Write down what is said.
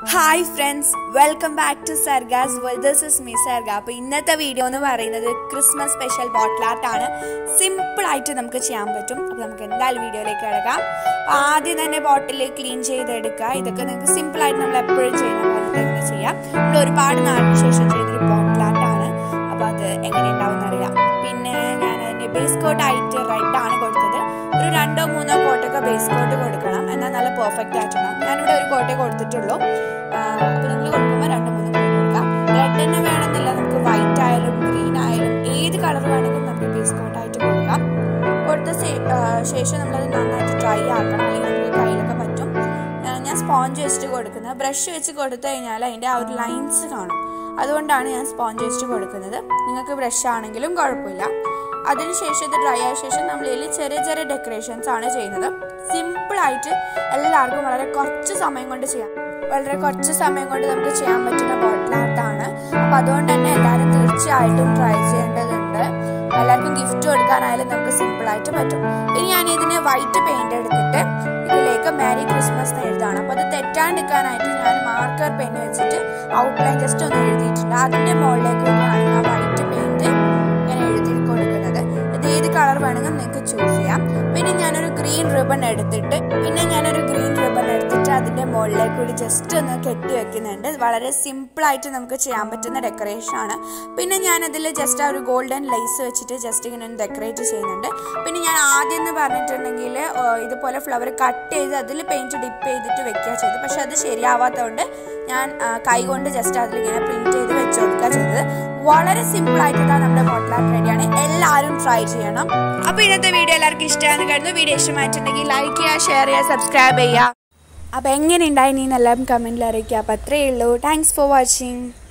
hi friends welcome back to Sarga's world this is me Sarga അപ്പോൾ ഇന്നത്തെ വീഡിയോ എന്ന് പറയുന്നത് ക്രിസ്മസ് സ്പെഷ്യൽ ബോട്ടിൽ ആർട്ടാണ് സിമ്പിൾ ആയിട്ട് നമുക്ക് ചെയ്യാൻ പറ്റും അപ്പോൾ നമുക്ക് എന്തായാലും വീഡിയോയിലേക്ക് കിടക്കാം അപ്പോൾ ആദ്യം തന്നെ ബോട്ടിൽ ക്ലീൻ ചെയ്തെടുക്കുക ഇതൊക്കെ നിങ്ങൾക്ക് സിമ്പിൾ ആയിട്ട് നമ്മൾ എപ്പോഴും ചെയ്യുന്ന പോലെ തന്നെ ചെയ്യാം നമ്മൾ ഒരുപാട് നാളിന് ശേഷം ചെയ്തൊരു ബോട്ടിൽ ആർട്ടാണ് അപ്പോൾ അത് എങ്ങനെ ഉണ്ടാവും അറിയാം പിന്നെ ഞാൻ അതിൻ്റെ ബേസ് കോട്ട് ആയിട്ട് റെഡ് ആണ് കൊടുത്തത് ഒരു രണ്ടോ മൂന്നോ കോട്ടൊക്കെ ബേസ് കോട്ട് കൊടുക്കണം എന്നാൽ നല്ല പെർഫെക്റ്റ് ആയിട്ടുണ്ടാവും ഞാനിവിടെ ഒരു കോട്ടേ കൊടുത്തിട്ടുള്ളൂ അപ്പോൾ നിങ്ങൾ കൊടുക്കുമ്പോൾ രണ്ട് മൂന്ന് കോട്ട് കൊടുക്കാം റെഡ് തന്നെ വേണമെന്നില്ല നമുക്ക് വൈറ്റ് ആയാലും ഗ്രീൻ ആയാലും ഏത് കളർ വേണമെങ്കിലും നമുക്ക് ബേസ് കോട്ടായിട്ട് കൊടുക്കാം കൊടുത്ത ശേഷം നമ്മളത് നന്നായിട്ട് ഡ്രൈ ആക്കണം അല്ലെങ്കിൽ നമുക്ക് കയ്യിലൊക്കെ പറ്റും ഞാൻ സ്പോഞ്ച് വെച്ചിട്ട് കൊടുക്കുന്നത് ബ്രഷ് വെച്ച് കൊടുത്തു കഴിഞ്ഞാൽ അതിൻ്റെ ആ ഒരു ലൈൻസ് കാണും അതുകൊണ്ടാണ് ഞാൻ സ്പോഞ്ച് വെച്ചിട്ട് കൊടുക്കുന്നത് നിങ്ങൾക്ക് ബ്രഷ് ആണെങ്കിലും കുഴപ്പമില്ല അതിനുശേഷം ഇത് ഡ്രൈ ആയ ശേഷം നമ്മൾ ഇതിൽ ചെറിയ ചെറിയ ഡെക്കറേഷൻസ് ആണ് ചെയ്യുന്നത് സിമ്പിളായിട്ട് എല്ലാവർക്കും വളരെ കുറച്ച് സമയം കൊണ്ട് ചെയ്യാം വളരെ കുറച്ച് സമയം കൊണ്ട് നമുക്ക് ചെയ്യാൻ പറ്റുന്ന ബോട്ടിൽ ആർട്ടാണ് അപ്പോൾ അതുകൊണ്ട് തന്നെ എല്ലാവരും തീർച്ചയായിട്ടും ട്രൈ ചെയ്യേണ്ടതുണ്ട് എല്ലാവർക്കും ഗിഫ്റ്റ് കൊടുക്കാനായാലും നമുക്ക് സിമ്പിളായിട്ട് പറ്റും ഇനി ഞാൻ ഇതിന് വൈറ്റ് പെയിന്റ് എടുത്തിട്ട് ഇതിലേക്ക് മാരി ക്രിസ്മസ് എന്ന് എഴുതാണ് അപ്പോൾ അത് തെറ്റാണ്ടിരിക്കാനായിട്ട് ഞാൻ മാർക്കർ പെൻ വെച്ചിട്ട് ഔട്ട്ലൈൻ ജസ്റ്റ് ഒന്ന് എഴുതിയിട്ടുണ്ട് അതിൻ്റെ മുകളിലേക്ക് ഞാൻ ആ വൈറ്റ് പെയിന്റ് ഇങ്ങനെ എഴുതി കൊടുക്കുന്നത് ഇത് ഏത് കളർ വേണമെങ്കിലും നിങ്ങൾക്ക് ചൂസ് ചെയ്യാം പിന്നെ ഞാനൊരു ഗ്രീൻ റിബൺ എടുത്തിട്ട് പിന്നെ ഞാനൊരു ഗ്രീൻ റിബൺ എടുത്തിട്ട് അതിൻ്റെ മുകളിലേക്ക് കൂടി ജസ്റ്റ് ഒന്ന് കെട്ടി വെക്കുന്നുണ്ട് വളരെ സിമ്പിളായിട്ട് നമുക്ക് ചെയ്യാൻ പറ്റുന്ന ഡെക്കറേഷൻ ആണ് പിന്നെ ഞാനതിൽ ജസ്റ്റ് ആ ഒരു ഗോൾഡൻ ലേസ് വെച്ചിട്ട് ജസ്റ്റ് ഇങ്ങനെ ഒന്ന് ഡെക്കറേറ്റ് ചെയ്യുന്നുണ്ട് പിന്നെ ഞാൻ ആദ്യം എന്ന് പറഞ്ഞിട്ടുണ്ടെങ്കിൽ ഇതുപോലെ ഫ്ലവർ കട്ട് ചെയ്ത് അതിൽ പെയിൻറ്റ് ഡിപ്പ് ചെയ്തിട്ട് വെക്കുക ചെയ്തത് പക്ഷെ അത് ശരിയാവാത്തതുകൊണ്ട് ഞാൻ കൈ കൊണ്ട് ജസ്റ്റ് അതിൽ ഇങ്ങനെ പ്രിന്റ് ചെയ്ത് വെച്ച് കൊടുക്കുക ചെയ്തത് വളരെ സിമ്പിൾ ആയിട്ടുള്ള നമ്മുടെ ബോട്ടിൽ ആർട്ട് റെഡിയാണ് എല്ലാവരും ട്രൈ ചെയ്യണം അപ്പോൾ ഇന്നത്തെ വീഡിയോ എല്ലാവർക്കും ഇഷ്ടമാണെന്ന് കരുതുന്നു വീഡിയോ ഇഷ്ടമായിട്ടുണ്ടെങ്കിൽ ലൈക്ക് ചെയ്യുക ഷെയർ ചെയ്യുക സബ്സ്ക്രൈബ് ചെയ്യുക അപ്പോൾ എങ്ങനെ ഉണ്ടായി നീ എല്ലാം കമൻറ്റിൽ അറിയിക്കുക അപ്പോൾ അത്രയേ ഉള്ളൂ താങ്ക്സ് ഫോർ വാച്ചിങ്